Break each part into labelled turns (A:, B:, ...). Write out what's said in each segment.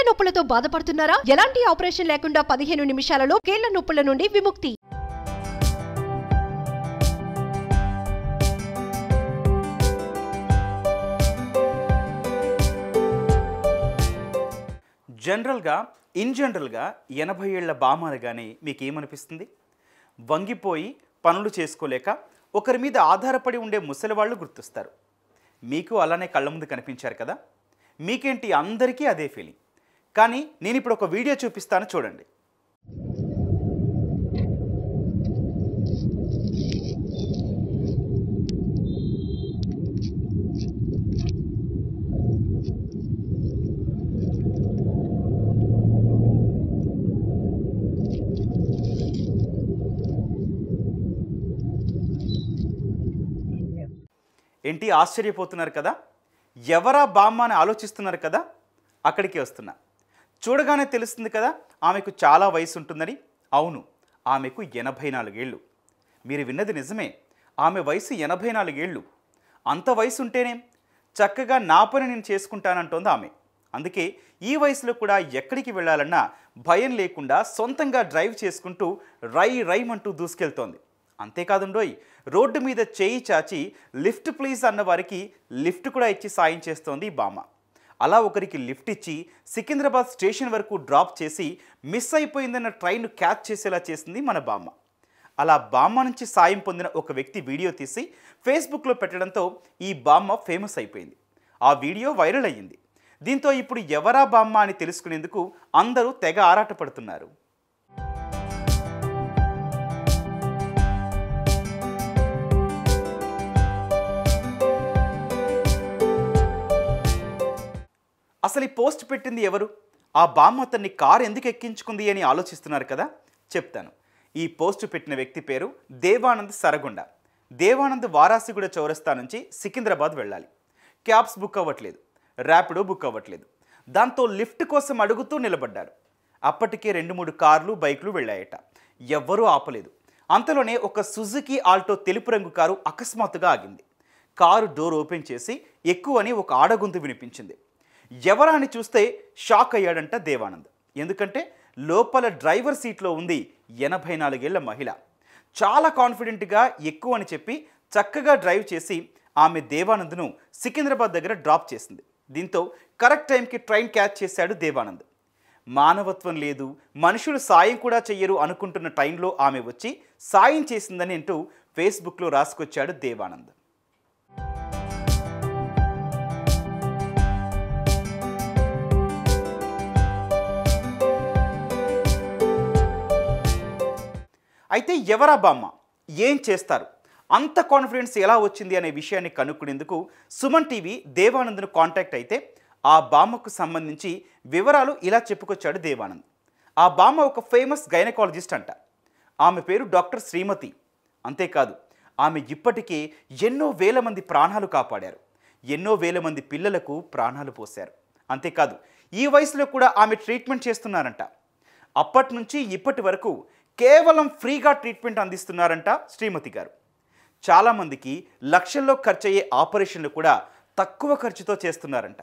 A: నొప్పులతో బాధపడుతున్నారా ఎలాంటి ఆపరేషన్ లేకుండా పదిహేను నిమిషాలలో కీళ్ల నొప్పుల నుండి విముక్తి
B: జనరల్గా ఇన్ జనరల్గా ఎనభై ఏళ్ల బామానగానే మీకు ఏమనిపిస్తుంది వంగిపోయి పనులు చేసుకోలేక ఒకరి మీద ఆధారపడి ఉండే ముసలివాళ్ళు గుర్తొస్తారు మీకు అలానే కళ్ళ ముందు కనిపించారు కదా మీకేంటి అందరికీ అదే ఫీలింగ్ కానీ నేను ఇప్పుడు ఒక వీడియో చూపిస్తాను చూడండి ఏంటి ఆశ్చర్యపోతున్నారు కదా ఎవరా బామ్మ అని ఆలోచిస్తున్నారు కదా అక్కడికి వస్తున్నా చూడగానే తెలుస్తుంది కదా ఆమెకు చాలా వయసు ఉంటుందని అవును ఆమెకు ఎనభై నాలుగేళ్ళు మీరు విన్నది నిజమే ఆమె వయసు ఎనభై నాలుగేళ్ళు అంత వయసు ఉంటేనే చక్కగా నా పని నేను చేసుకుంటానంటోంది ఆమె అందుకే ఈ వయసులో కూడా ఎక్కడికి వెళ్ళాలన్నా భయం లేకుండా సొంతంగా డ్రైవ్ చేసుకుంటూ రై రైమంటూ దూసుకెళ్తోంది అంతేకాదుండోయ్ రోడ్డు మీద చేయి చాచి లిఫ్ట్ ప్లీజ్ అన్న వారికి లిఫ్ట్ కూడా ఇచ్చి సాయం చేస్తోంది ఈ బామ్మ అలా ఒకరికి లిఫ్ట్ ఇచ్చి సికింద్రాబాద్ స్టేషన్ వరకు డ్రాప్ చేసి మిస్ అయిపోయిందన్న ట్రైన్ క్యాచ్ చేసేలా చేసింది మన బామ్మ అలా బామ్మ నుంచి సాయం పొందిన ఒక వ్యక్తి వీడియో తీసి ఫేస్బుక్లో పెట్టడంతో ఈ బామ్మ ఫేమస్ అయిపోయింది ఆ వీడియో వైరల్ అయ్యింది దీంతో ఇప్పుడు ఎవరా బామ్మ అని తెలుసుకునేందుకు అందరూ తెగ ఆరాటపడుతున్నారు అసలు ఈ పోస్ట్ పెట్టింది ఎవరు ఆ బామ్మ అతన్ని కారు ఎందుకు ఎక్కించుకుంది అని ఆలోచిస్తున్నారు కదా చెప్తాను ఈ పోస్ట్ పెట్టిన వ్యక్తి పేరు దేవానంద్ సరగొండ దేవానంద్ వారాసిగూడ చౌరస్తా నుంచి సికింద్రాబాద్ వెళ్ళాలి క్యాబ్స్ బుక్ అవ్వట్లేదు ర్యాపిడో బుక్ అవ్వట్లేదు దాంతో లిఫ్ట్ కోసం అడుగుతూ నిలబడ్డాడు అప్పటికే రెండు మూడు కార్లు బైక్లు వెళ్ళాయట ఎవ్వరూ ఆపలేదు అంతలోనే ఒక సుజుకి ఆల్టో తెలుపు రంగు కారు అకస్మాత్తుగా ఆగింది కారు డోర్ ఓపెన్ చేసి ఎక్కువని ఒక ఆడగొంతు వినిపించింది ఎవరా అని చూస్తే షాక్ అయ్యాడంట దేవానంద్ ఎందుకంటే లోపల డ్రైవర్ సీట్లో ఉంది ఎనభై నాలుగేళ్ల మహిళ చాలా కాన్ఫిడెంట్గా ఎక్కువ అని చెప్పి చక్కగా డ్రైవ్ చేసి ఆమె దేవానంద్ను సికింద్రాబాద్ దగ్గర డ్రాప్ చేసింది దీంతో కరెక్ట్ టైంకి ట్రైన్ క్యాచ్ చేశాడు దేవానంద్ మానవత్వం లేదు మనుషులు సాయం కూడా చెయ్యరు అనుకుంటున్న టైంలో ఆమె వచ్చి సాయం చేసిందని అంటూ ఫేస్బుక్లో రాసుకొచ్చాడు దేవానంద్ అయితే ఎవరా బామ్మ ఏం చేస్తారు అంత కాన్ఫిడెన్స్ ఎలా వచ్చింది అనే విషయాన్ని కనుక్కునేందుకు సుమన్ టీవీ దేవానంద్ను కాంటాక్ట్ అయితే ఆ బామ్మకు సంబంధించి వివరాలు ఇలా చెప్పుకొచ్చాడు దేవానంద్ ఆ బామ్మ ఒక ఫేమస్ గైనకాలజిస్ట్ అంట ఆమె పేరు డాక్టర్ శ్రీమతి అంతేకాదు ఆమె ఇప్పటికే ఎన్నో వేల మంది ప్రాణాలు కాపాడారు ఎన్నో వేల మంది పిల్లలకు ప్రాణాలు పోశారు అంతేకాదు ఈ వయసులో కూడా ఆమె ట్రీట్మెంట్ చేస్తున్నారంట అప్పటి నుంచి ఇప్పటి వరకు కేవలం ఫ్రీగా ట్రీట్మెంట్ అందిస్తున్నారంట శ్రీమతి గారు చాలామందికి లక్షల్లో ఖర్చయ్యే ఆపరేషన్లు కూడా తక్కువ ఖర్చుతో చేస్తున్నారంట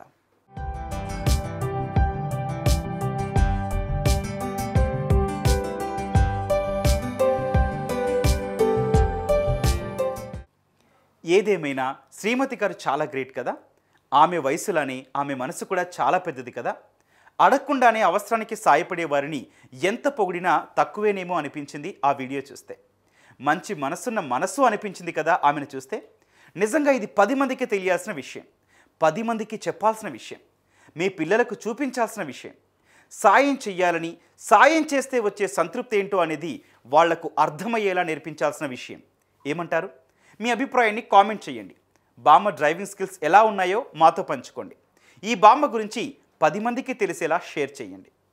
B: ఏదేమైనా శ్రీమతి గారు చాలా గ్రేట్ కదా ఆమె వయసులోనే ఆమె మనసు కూడా చాలా పెద్దది కదా అడగకుండానే అవసరానికి సాయపడే వారిని ఎంత పొగిడినా తక్కువేనేమో అనిపించింది ఆ వీడియో చూస్తే మంచి మనసున్న మనసు అనిపించింది కదా ఆమెను చూస్తే నిజంగా ఇది పది మందికి తెలియాల్సిన విషయం పది మందికి చెప్పాల్సిన విషయం మీ పిల్లలకు చూపించాల్సిన విషయం సాయం చెయ్యాలని సాయం చేస్తే వచ్చే సంతృప్తి ఏంటో అనేది వాళ్లకు అర్థమయ్యేలా నేర్పించాల్సిన విషయం ఏమంటారు మీ అభిప్రాయాన్ని కామెంట్ చేయండి బామ్మ డ్రైవింగ్ స్కిల్స్ ఎలా ఉన్నాయో మాతో పంచుకోండి ఈ బామ్మ గురించి పది మందికి తెలిసేలా షేర్ చేయండి